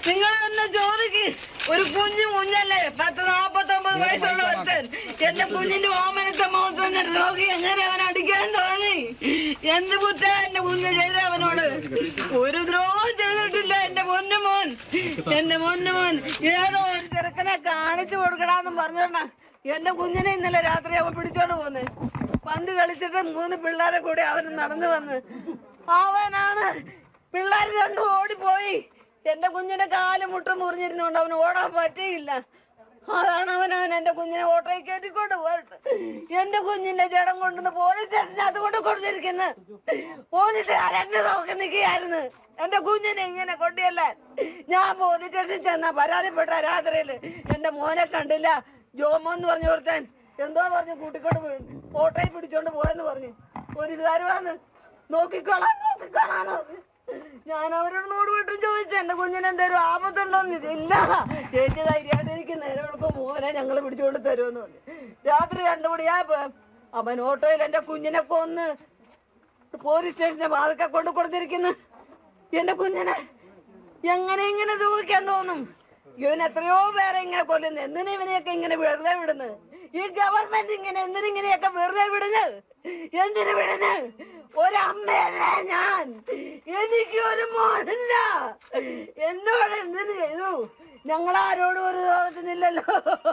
നിങ്ങൾ എന്നെ ചോദിക്ക് ഒരു കുഞ്ഞു കുഞ്ഞല്ലേ പത്ത് നാപ്പത്തൊമ്പത് വയസ്സുള്ള ഒരുത്തൻ എന്റെ കുഞ്ഞിന്റെ ഓമനത്തെ മുഖത്ത് രോഗി എങ്ങനെ അവൻ അടിക്കാൻ തോന്നി എന്ത് കുറ്റ എന്റെ കുഞ്ഞ് ചെയ്ത അവനോട് ഒരു ദ്രോഹം ചെയ്തിട്ടില്ല എന്റെ പൊന്നു മോൻ എന്റെ പൊന്നു മോൻ ഏതോ ഒരു ചെറുക്കനെ കാണിച്ചു കൊടുക്കടാന്നും പറഞ്ഞോണ്ട എന്റെ കുഞ്ഞിനെ ഇന്നലെ രാത്രി അവൻ പിടിച്ചോണ്ട് പോന്നെ പന്ത് കളിച്ചിട്ട് മൂന്ന് പിള്ളേരെ കൂടി അവൻ നടന്നു വന്ന് അവനാണ് പിള്ളേർ രണ്ടും ഓടിപ്പോയി എന്റെ കുഞ്ഞിന്റെ കാല് മുട്ടും മുറിഞ്ഞിരുന്നുകൊണ്ട് അവന് ഓടാൻ പറ്റിയില്ല അതാണ് അവൻ അവൻ എന്റെ കുഞ്ഞിനെ ഓട്ടോയിൽ കയറ്റിക്കൊണ്ട് പോയിട്ട് എന്റെ കുഞ്ഞിന്റെ ജഡം കൊണ്ടുവന്ന് പോലീസ് സ്റ്റേഷന് അതുകൊണ്ട് കൊടുത്തിരിക്കുന്നു പോലീസുകാർ എന്നെ നോക്കി നിൽക്കുകയായിരുന്നു എന്റെ കുഞ്ഞിനെ ഇങ്ങനെ കൊണ്ടിയല്ലേ ഞാൻ പോലീസ് സ്റ്റേഷനിൽ ചെന്നാ പരാതിപ്പെട്ട രാത്രിയില് എന്റെ മോനെ കണ്ടില്ല ജോമോ എന്ന് പറഞ്ഞു ഒരുത്തൻ എന്തോ പറഞ്ഞു കൂട്ടിക്കൊണ്ട് പോയി ഓട്ടോയിൽ പിടിച്ചോണ്ട് പോയെന്ന് പറഞ്ഞു പോലീസുകാർ വന്ന് നോക്കിക്കോളാം നോക്കിക്കോളാന്ന് പറഞ്ഞു. ഞാൻ അവരോട് നൂറ് വീട്ടും ചോദിച്ചു എന്റെ കുഞ്ഞിന് എന്തേലും ആപത്തുണ്ടോന്ന് ചോദിച്ചു. ഇല്ല ചേച്ചി ധൈര്യമായിട്ട് എനിക്ക് നേരെ കൊടുക്കും മോനെ ഞങ്ങൾ പിടിച്ചുകൊണ്ട് തരുമെന്ന് പറഞ്ഞു രാത്രി രണ്ടു മണിയായപ്പോ അവൻ ഓട്ടോയിൽ എന്റെ കുഞ്ഞിനെ കൊന്ന് പോലീസ് സ്റ്റേഷന്റെ വാതിക്കെ കൊണ്ട് കൊടുത്തിരിക്കുന്നു എന്റെ കുഞ്ഞിനെ എങ്ങനെ ഇങ്ങനെ ദൂഹിക്കാൻ തോന്നും ഇവൻ എത്രയോ പേരെ ഇങ്ങനെ കൊല്ലുന്നു എന്തിനാ ഇവനെയൊക്കെ ഇങ്ങനെ വെറുതെ വിടുന്നത് ഈ ഗവൺമെന്റ് ഇങ്ങനെ എന്തിനിങ്ങനെയൊക്കെ വെറുതെ വിടുന്നത് എന്തിനു വിടുന്നത് ഒരമ്മയല്ല ഞാൻ എനിക്ക് ഒരു മോനില്ല എന്നോട് എന്തിനു ചെയ്തു ഞങ്ങൾ ആരോടും ഒരു രോഗത്തിനില്ലല്ലോ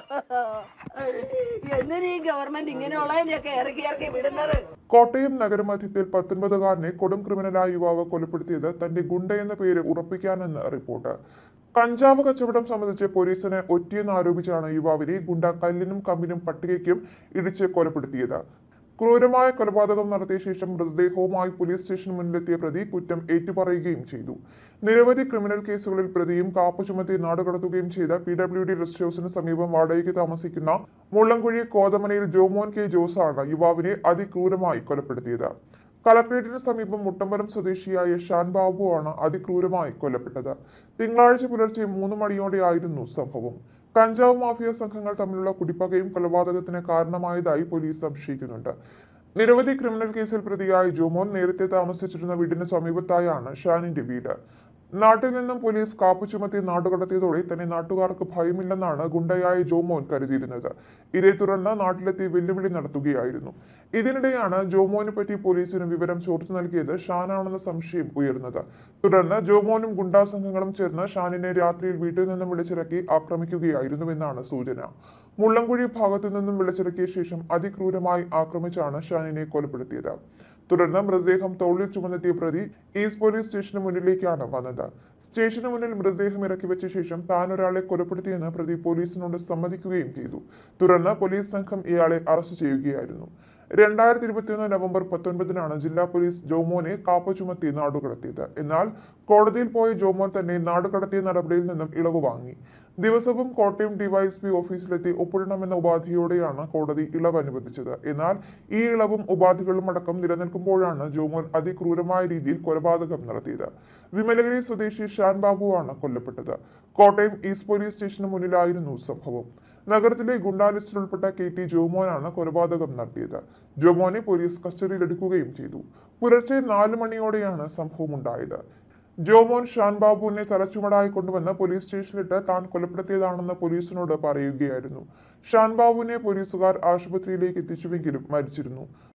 എന്തിനീ ഗവൺമെന്റ് ഇങ്ങനെയുള്ളതിനെയൊക്കെ ഇറക്കി ഇറക്കി വിടുന്നത് കോട്ടയം നഗരമധ്യത്തിൽ പത്തൊൻപതുകാരനെ കൊടും ക്രിമിനലായ യുവാവ് കൊലപ്പെടുത്തിയത് തന്റെ ഗുണ്ട എന്ന പേര് ഉറപ്പിക്കാനെന്ന് റിപ്പോർട്ട് കഞ്ചാവ് കച്ചവടം സംബന്ധിച്ച് പോലീസിനെ ഒറ്റിയെന്ന് ആരോപിച്ചാണ് യുവാവിനെ ഗുണ്ട കല്ലിനും കമ്പിനും പട്ടികയ്ക്കും ഇടിച്ച് കൊലപ്പെടുത്തിയത് ക്രൂരമായ കൊലപാതകം നടത്തിയ ശേഷം മൃതദേഹവുമായി പോലീസ് സ്റ്റേഷന് മുന്നിലെത്തിയ പ്രതി കുറ്റം ഏറ്റുപറയുകയും ചെയ്തു നിരവധി ക്രിമിനൽ കേസുകളിൽ പ്രതിയും കാപ്പ ചുമത്തി നാടുകടത്തുകയും ചെയ്ത P W D rest house സമീപം വാടകയ്ക്ക് താമസിക്കുന്ന മുള്ളംകുഴി കോതമനയിൽ ജോമോൻ കെ ജോസാണ് യുവാവിനെ അതിക്രൂരമായി കൊലപ്പെടുത്തിയത് കളക്ട്രേറ്റിന് സമീപം മുട്ടമ്പലം സ്വദേശിയായ ഷാൻ ബാബുവാണ് അതിക്രൂരമായി കൊല്ലപ്പെട്ടത് തിങ്കളാഴ്ച പുലർച്ചെ മൂന്ന് മണിയോടെയായിരുന്നു സംഭവം കഞ്ചാവ് മാഫിയ സംഘങ്ങൾ തമ്മിലുള്ള കുടിപ്പകയും കൊലപാതകത്തിന് കാരണമായതായി പോലീസ് സംശയിക്കുന്നുണ്ട് നിരവധി ക്രിമിനൽ കേസിൽ പ്രതിയായ ജോമോൻ നേരത്തെ താമസിച്ചിരുന്ന വീടിന് സമീപത്തായാണ് ഷാനിന്റെ വീട് നാട്ടിൽ നിന്നും പോലീസ് കാപ്പു ചുമത്തി നാടുകടത്തിയതോടെ തന്നെ നാട്ടുകാർക്ക് ഭയമില്ലെന്നാണ് ഗുണ്ടയായ ജോമോൻ കരുതിയിരുന്നത് ഇതേ തുടർന്ന് നാട്ടിലെത്തി വെല്ലുവിളി നടത്തുകയായിരുന്നു ഇതിനിടെയാണ് ജോമോനെ പറ്റി പോലീസിന് വിവരം ചോർത്തി നൽകിയത് ഷാനാണെന്ന സംശയം ഉയർന്നത് തുടർന്ന് ജോമോനും ഗുണ്ടാ സംഘങ്ങളും ചേർന്ന് ഷാനിനെ രാത്രിയിൽ വീട്ടിൽ നിന്നും വിളിച്ചിറക്കി ആക്രമിക്കുകയായിരുന്നുവെന്നാണ് സൂചന മുള്ളംകുഴി ഭാഗത്തു നിന്നും വിളിച്ചിറക്കിയ ശേഷം അതിക്രൂരമായി ആക്രമിച്ചാണ് ഷാനിനെ കൊലപ്പെടുത്തിയത് തുടർന്ന് മൃതദേഹം തോളിൽ ചുമന്നെത്തിയ പ്രതി ഈസ്റ്റ് പോലീസ് സ്റ്റേഷന് മുന്നിലേക്കാണ് വന്നത് സ്റ്റേഷന് മുന്നിൽ മൃതദേഹം ഇറക്കി വെച്ച ശേഷം താൻ ഒരാളെ കൊലപ്പെടുത്തിയെന്ന് പ്രതി പോലീസിനോട് സമ്മതിക്കുകയും ചെയ്തു തുടർന്ന് പോലീസ് സംഘം ഇയാളെ അറസ്റ്റ് ചെയ്യുകയായിരുന്നു രണ്ടായിരത്തി ഇരുപത്തിയൊന്ന് നവംബർ പത്തൊൻപതിനാണ് ജില്ലാ പോലീസ് ജോമോനെ കാപ്പ ചുമത്തി നാടുകടത്തിയത് എന്നാൽ കോടതിയിൽ പോയ ജോമോൻ തന്നെ നാടുകടത്തിയ നടപടിയിൽ നിന്നും ഇളവ് വാങ്ങി ദിവസവും കോട്ടയം ഡിവൈഎസ്പി ഓഫീസിലെത്തി ഒപ്പിടണമെന്ന ഉപാധിയോടെയാണ് കോടതി ഇളവ് അനുവദിച്ചത് എന്നാൽ ഈ ഇളവും ഉപാധികളും അടക്കം നിലനിൽക്കുമ്പോഴാണ് ജോമോൻ അതിക്രൂരമായ രീതിയിൽ കൊലപാതകം നടത്തിയത് വിമലഗിരി സ്വദേശി ഷാൻ ബാബുവാണ് കൊല്ലപ്പെട്ടത് കോട്ടയം ഈസ്റ്റ് പോലീസ് സ്റ്റേഷന് മുന്നിലായിരുന്നു സംഭവം നഗരത്തിലെ ഗുണ്ടാ ലിസ്റ്റിൽ ഉൾപ്പെട്ട കെ ടി ജോമോനാണ് കൊലപാതകം നടത്തിയത് ജോമോനെ പോലീസ് കസ്റ്റഡിയിലെടുക്കുകയും ചെയ്തു പുലർച്ചെ നാല് മണിയോടെയാണ് സംഭവം ഉണ്ടായത് ജോമോൻ ഷാൻ ബാബുവിനെ തലച്ചുമടായി കൊണ്ടുവന്ന് പോലീസ് സ്റ്റേഷനിലിട്ട് താൻ കൊലപ്പെടുത്തിയതാണെന്ന് പോലീസിനോട് പറയുകയായിരുന്നു ഷാൻ ബാബുവിനെ പോലീസുകാർ ആശുപത്രിയിലേക്ക് എത്തിച്ചുവെങ്കിലും മരിച്ചിരുന്നു